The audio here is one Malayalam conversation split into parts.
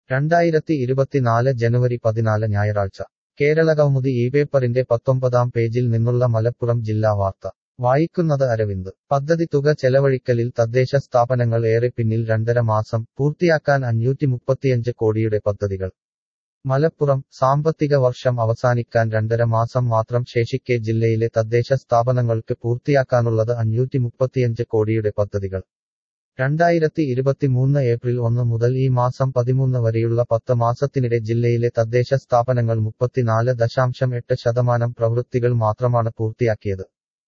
രണ്ടായിരത്തി ഇരുപത്തിനാല് ജനുവരി പതിനാല് ഞായറാഴ്ച കേരളകൗമുദി ഈ പേപ്പറിന്റെ പത്തൊമ്പതാം പേജിൽ നിന്നുള്ള മലപ്പുറം ജില്ലാ വാർത്ത വായിക്കുന്നത് അരവിന്ദ് പദ്ധതി തുക ചെലവഴിക്കലിൽ തദ്ദേശ സ്ഥാപനങ്ങൾ ഏറെ പിന്നിൽ രണ്ടര മാസം പൂർത്തിയാക്കാൻ അഞ്ഞൂറ്റി മുപ്പത്തിയഞ്ച് കോടിയുടെ പദ്ധതികൾ മലപ്പുറം സാമ്പത്തിക വർഷം അവസാനിക്കാൻ രണ്ടര മാസം മാത്രം ശേഷിക്കെ ജില്ലയിലെ തദ്ദേശ സ്ഥാപനങ്ങൾക്ക് പൂർത്തിയാക്കാനുള്ളത് അഞ്ഞൂറ്റി മുപ്പത്തിയഞ്ച് കോടിയുടെ പദ്ധതികൾ രണ്ടായിരത്തി ഇരുപത്തിമൂന്ന് ഏപ്രിൽ ഒന്ന് മുതൽ ഈ മാസം പതിമൂന്ന് വരെയുള്ള പത്ത് മാസത്തിനിടെ ജില്ലയിലെ തദ്ദേശ സ്ഥാപനങ്ങൾ മുപ്പത്തിനാല് ദശാംശം എട്ട് ശതമാനം പ്രവൃത്തികൾ മാത്രമാണ് പൂർത്തിയാക്കിയത്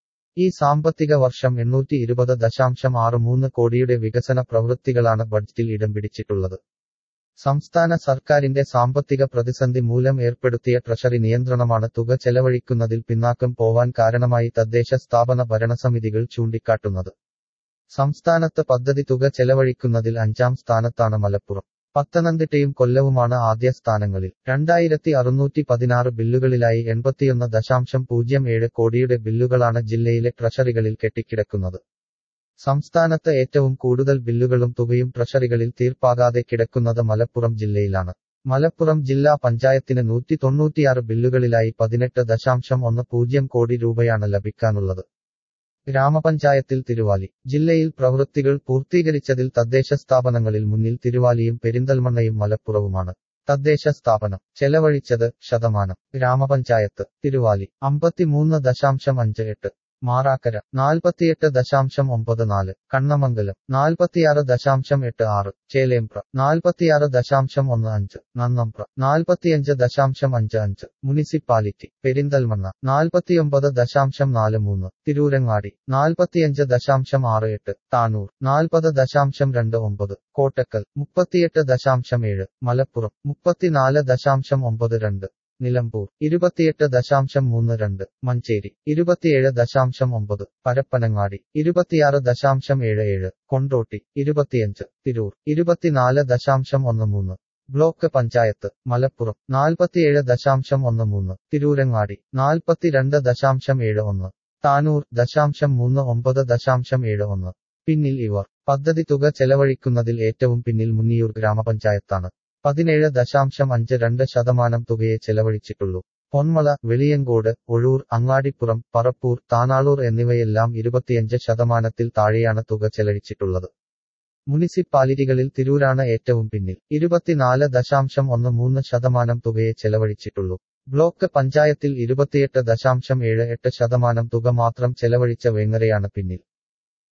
ഈ സാമ്പത്തിക വർഷം എണ്ണൂറ്റി ഇരുപത് ദശാംശം ആറ് മൂന്ന് കോടിയുടെ വികസന പ്രവൃത്തികളാണ് ബഡ്ജറ്റിൽ ഇടം പിടിച്ചിട്ടുള്ളത് സംസ്ഥാന സർക്കാരിന്റെ സാമ്പത്തിക പ്രതിസന്ധി മൂലം ഏർപ്പെടുത്തിയ ട്രഷറി നിയന്ത്രണമാണ് തുക ചെലവഴിക്കുന്നതിൽ പിന്നാക്കം പോവാൻ കാരണമായി തദ്ദേശ സ്ഥാപന ഭരണസമിതികൾ ചൂണ്ടിക്കാട്ടുന്നത് സംസ്ഥാനത്ത് പദ്ധതി തുക ചെലവഴിക്കുന്നതിൽ അഞ്ചാം സ്ഥാനത്താണ് മലപ്പുറം പത്തനംതിട്ടയും കൊല്ലവുമാണ് ആദ്യ സ്ഥാനങ്ങളിൽ രണ്ടായിരത്തി അറുന്നൂറ്റി പതിനാറ് ബില്ലുകളിലായി എൺപത്തിയൊന്ന് ദശാംശം പൂജ്യം ഏഴ് കോടിയുടെ ബില്ലുകളാണ് ജില്ലയിലെ ട്രഷറികളിൽ കെട്ടിക്കിടക്കുന്നത് സംസ്ഥാനത്ത് ഏറ്റവും കൂടുതൽ ബില്ലുകളും തുകയും ട്രഷറികളിൽ തീർപ്പാകാതെ കിടക്കുന്നത് മലപ്പുറം ജില്ലയിലാണ് മലപ്പുറം ജില്ലാ പഞ്ചായത്തിന് നൂറ്റി തൊണ്ണൂറ്റിയാറ് ബില്ലുകളിലായി പതിനെട്ട് ദശാംശം ഒന്ന് പൂജ്യം കോടി രൂപയാണ് ലഭിക്കാനുള്ളത് ഗ്രാമപഞ്ചായത്തിൽ തിരുവാലി ജില്ലയിൽ പ്രവൃത്തികൾ പൂർത്തീകരിച്ചതിൽ തദ്ദേശ സ്ഥാപനങ്ങളിൽ മുന്നിൽ തിരുവാലിയും പെരിന്തൽമണ്ണയും മലപ്പുറവുമാണ് തദ്ദേശ സ്ഥാപനം ചെലവഴിച്ചത് ശതമാനം ഗ്രാമപഞ്ചായത്ത് തിരുവാലി അമ്പത്തിമൂന്ന് ദശാംശം അഞ്ച് എട്ട് മാറാക്കര നാൽപ്പത്തിയെട്ട് ദശാംശം ഒമ്പത് നാല് കണ്ണമംഗലം നാൽപ്പത്തിയാറ് ദശാംശം എട്ട് ആറ് ചേലേമ്പ്ര നാൽപ്പത്തിയാറ് ദശാംശം ഒന്ന് അഞ്ച് നന്നമ്പ്ര നാൽപ്പത്തിയഞ്ച് ദശാംശം അഞ്ച് അഞ്ച് മുനിസിപ്പാലിറ്റി പെരിന്തൽമണ്ണ നാൽപ്പത്തിയൊമ്പത് ദശാംശം നാല് മൂന്ന് തിരൂരങ്ങാടി നാൽപ്പത്തിയഞ്ച് ദശാംശം ആറ് എട്ട് താനൂർ നാൽപ്പത് ദശാംശം രണ്ട് ഒമ്പത് കോട്ടക്കൽ മുപ്പത്തിയെട്ട് ദശാംശം ഏഴ് മലപ്പുറം മുപ്പത്തിനാല് ദശാംശം ഒമ്പത് രണ്ട് നിലമ്പൂർ ഇരുപത്തിയെട്ട് ദശാംശം മൂന്ന് രണ്ട് മഞ്ചേരി ഇരുപത്തിയേഴ് ദശാംശം ഒമ്പത് പരപ്പനങ്ങാടി ഇരുപത്തിയാറ് ദശാംശം ഏഴ് ഏഴ് കൊണ്ടോട്ടി ഇരുപത്തിയഞ്ച് തിരൂർ ഇരുപത്തിനാല് ദശാംശം ഒന്ന് മൂന്ന് ബ്ലോക്ക് പഞ്ചായത്ത് മലപ്പുറം നാൽപ്പത്തിയേഴ് ദശാംശം ഒന്ന് മൂന്ന് തിരൂരങ്ങാടി നാൽപ്പത്തിരണ്ട് ദശാംശം ഏഴ് ഒന്ന് താനൂർ ദശാംശം മൂന്ന് ഒമ്പത് ദശാംശം ഏഴ് ഒന്ന് പിന്നിൽ ഇവർ പദ്ധതി തുക ചെലവഴിക്കുന്നതിൽ ഏറ്റവും പിന്നിൽ മുന്നിയൂർ ഗ്രാമപഞ്ചായത്താണ് പതിനേഴ് ദശാംശം അഞ്ച് രണ്ട് ശതമാനം തുകയെ ചെലവഴിച്ചിട്ടുള്ളൂ പൊന്മള വെളിയങ്കോട് ഒഴൂർ അങ്ങാടിപ്പുറം പറപ്പൂർ താനാളൂർ എന്നിവയെല്ലാം ഇരുപത്തിയഞ്ച് ശതമാനത്തിൽ താഴെയാണ് തുക ചെലവഴിച്ചിട്ടുള്ളത് മുനിസിപ്പാലിറ്റികളിൽ തിരൂരാണ് ഏറ്റവും പിന്നിൽ ഇരുപത്തിനാല് ദശാംശം ഒന്ന് മൂന്ന് ശതമാനം തുകയെ ചെലവഴിച്ചിട്ടുള്ളൂ ബ്ലോക്ക് പഞ്ചായത്തിൽ ഇരുപത്തിയെട്ട് ദശാംശം ഏഴ് എട്ട് ശതമാനം തുക മാത്രം ചെലവഴിച്ച വേങ്ങരയാണ് പിന്നിൽ